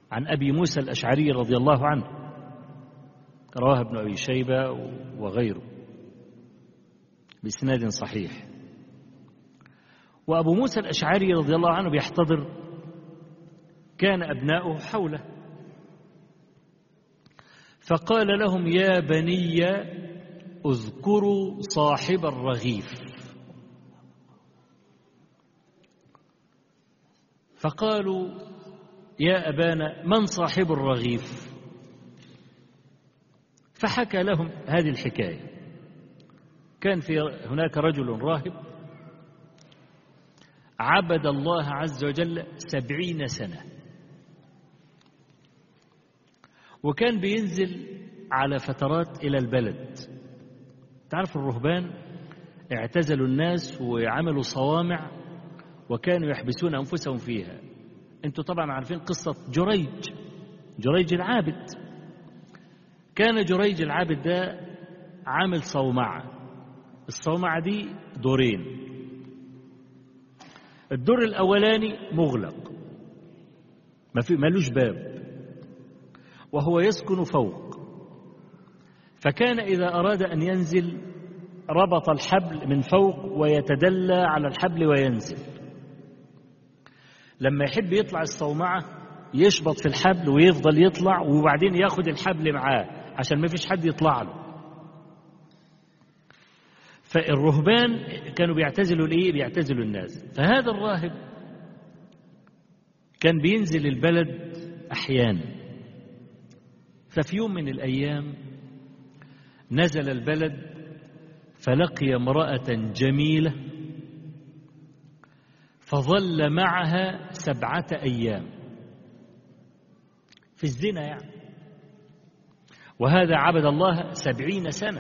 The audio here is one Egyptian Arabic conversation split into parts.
عن أبي موسى الأشعري رضي الله عنه رواه ابن أبي شيبة وغيره بإسناد صحيح وأبو موسى الأشعري رضي الله عنه بيحتضر كان أبناؤه حوله فقال لهم يا بني اذكروا صاحب الرغيف فقالوا يا أبانا من صاحب الرغيف فحكى لهم هذه الحكاية كان في هناك رجل راهب عبد الله عز وجل سبعين سنة وكان بينزل على فترات إلى البلد تعرف الرهبان اعتزلوا الناس وعملوا صوامع وكانوا يحبسون أنفسهم فيها انتوا طبعا عارفين قصة جريج جريج العابد كان جريج العابد ده عامل صومعة الصومعة دي دورين الدور الأولاني مغلق ما في ملوش باب وهو يسكن فوق فكان إذا أراد أن ينزل ربط الحبل من فوق ويتدلى على الحبل وينزل لما يحب يطلع الصومعة يشبط في الحبل ويفضل يطلع وبعدين ياخد الحبل معاه عشان ما فيش حد يطلع له فالرهبان كانوا بيعتزلوا الايه بيعتزلوا الناس فهذا الراهب كان بينزل البلد احيانا ففي يوم من الايام نزل البلد فلقي امراه جميله فظل معها سبعه ايام في الزنا يعني وهذا عبد الله سبعين سنه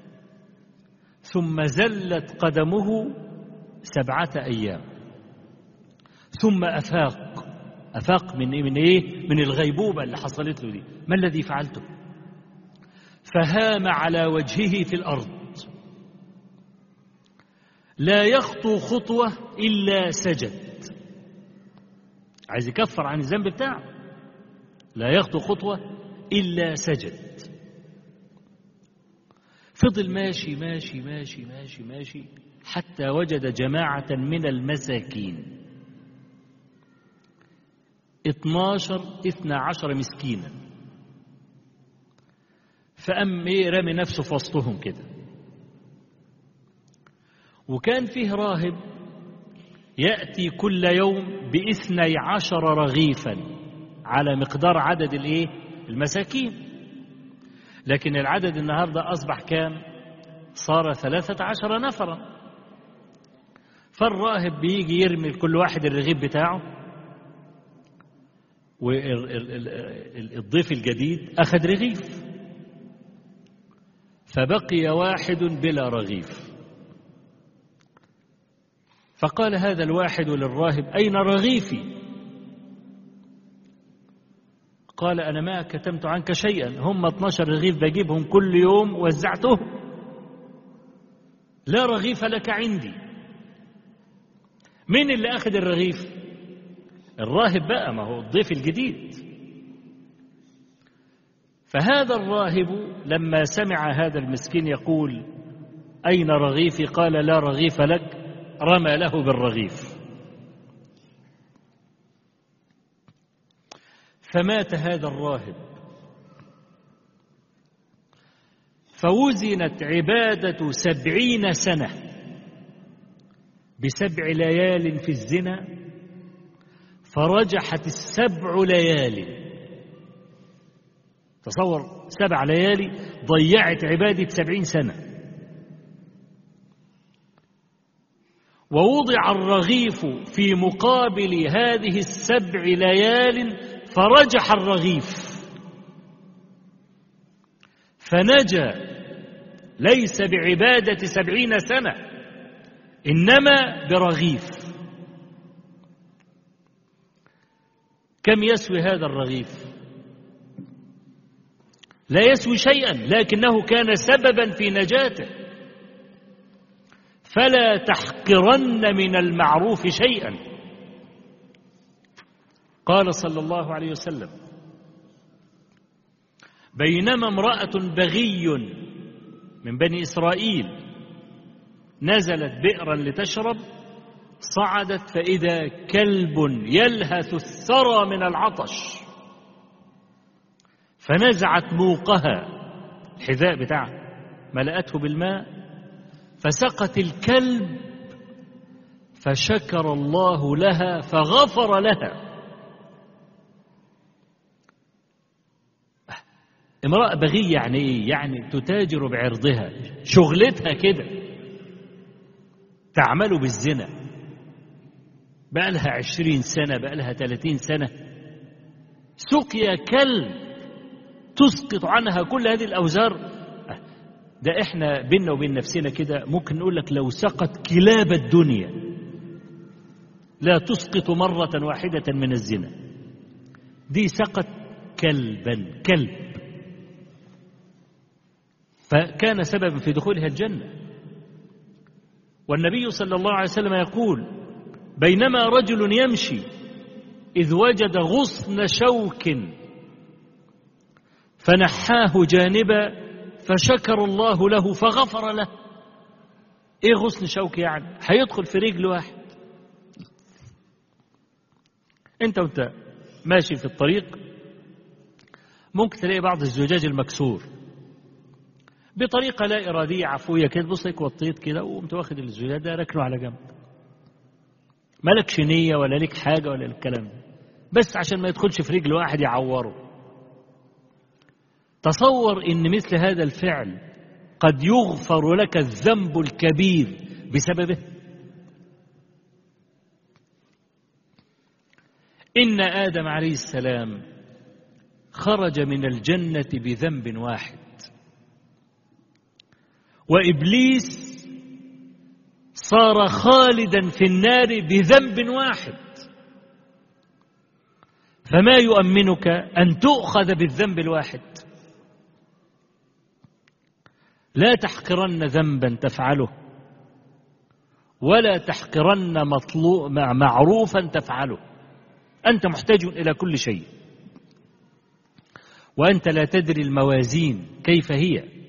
ثم زلت قدمه سبعة أيام ثم أفاق أفاق من من إيه؟ من الغيبوبة اللي حصلت له دي ما الذي فعلته؟ فهام على وجهه في الأرض لا يخطو خطوة إلا سجد عايز يكفر عن الذنب بتاعه لا يخطو خطوة إلا سجد فضل ماشي ماشي ماشي ماشي ماشي حتى وجد جماعة من المساكين اتناشر اثنى عشر مسكينا فأم ايه رمي نفسه في وسطهم كده وكان فيه راهب يأتي كل يوم باثني عشر رغيفا على مقدار عدد الايه المساكين لكن العدد النهاردة أصبح كام صار ثلاثة عشر نفرا فالراهب بيجي يرمي لكل واحد الرغيف بتاعه والضيف الجديد أخذ رغيف فبقي واحد بلا رغيف فقال هذا الواحد للراهب أين رغيفي قال أنا ما كتمت عنك شيئا هم 12 رغيف بجيبهم كل يوم وزعتهم لا رغيف لك عندي مين اللي أخذ الرغيف الراهب بقى ما هو الضيف الجديد فهذا الراهب لما سمع هذا المسكين يقول أين رغيفي قال لا رغيف لك رمى له بالرغيف فمات هذا الراهب فوزنت عبادة سبعين سنة بسبع ليال في الزنا فرجحت السبع ليال تصور سبع ليالي ضيعت عبادة سبعين سنة ووضع الرغيف في مقابل هذه السبع ليال فرجح الرغيف فنجا ليس بعبادة سبعين سنة إنما برغيف كم يسوي هذا الرغيف لا يسوي شيئا لكنه كان سببا في نجاته فلا تحقرن من المعروف شيئا قال صلى الله عليه وسلم بينما امرأة بغي من بني إسرائيل نزلت بئرا لتشرب صعدت فإذا كلب يلهث الثرى من العطش فنزعت موقها الحذاء بتاعها ملأته بالماء فسقت الكلب فشكر الله لها فغفر لها امرأة بغية يعني ايه؟ يعني تتاجر بعرضها شغلتها كده تعمل بالزنا بقى لها عشرين سنة بقى لها ثلاثين سنة سقيا كلب تسقط عنها كل هذه الأوزار ده احنا بينا وبين نفسنا كده ممكن نقول لك لو سقط كلاب الدنيا لا تسقط مرة واحدة من الزنا دي سقط كلبا كلب فكان سببا في دخولها الجنة والنبي صلى الله عليه وسلم يقول بينما رجل يمشي إذ وجد غصن شوك فنحاه جانبا فشكر الله له فغفر له ايه غصن شوك يعني هيدخل في رجل واحد انت وانت ماشي في الطريق ممكن تلاقي بعض الزجاج المكسور بطريقة لا إرادية عفوية كده بص هيك وطيت كده وقمت واخد الزجاج ده ركنه على جنب مالكش نية ولا ليك حاجة ولا الكلام ده بس عشان ما يدخلش في رجل واحد يعوره تصور ان مثل هذا الفعل قد يغفر لك الذنب الكبير بسببه ان ادم عليه السلام خرج من الجنه بذنب واحد وابليس صار خالدا في النار بذنب واحد فما يؤمنك ان تؤخذ بالذنب الواحد لا تحقرن ذنبا تفعله ولا تحقرن مطلوب معروفا تفعله انت محتاج الى كل شيء وانت لا تدري الموازين كيف هي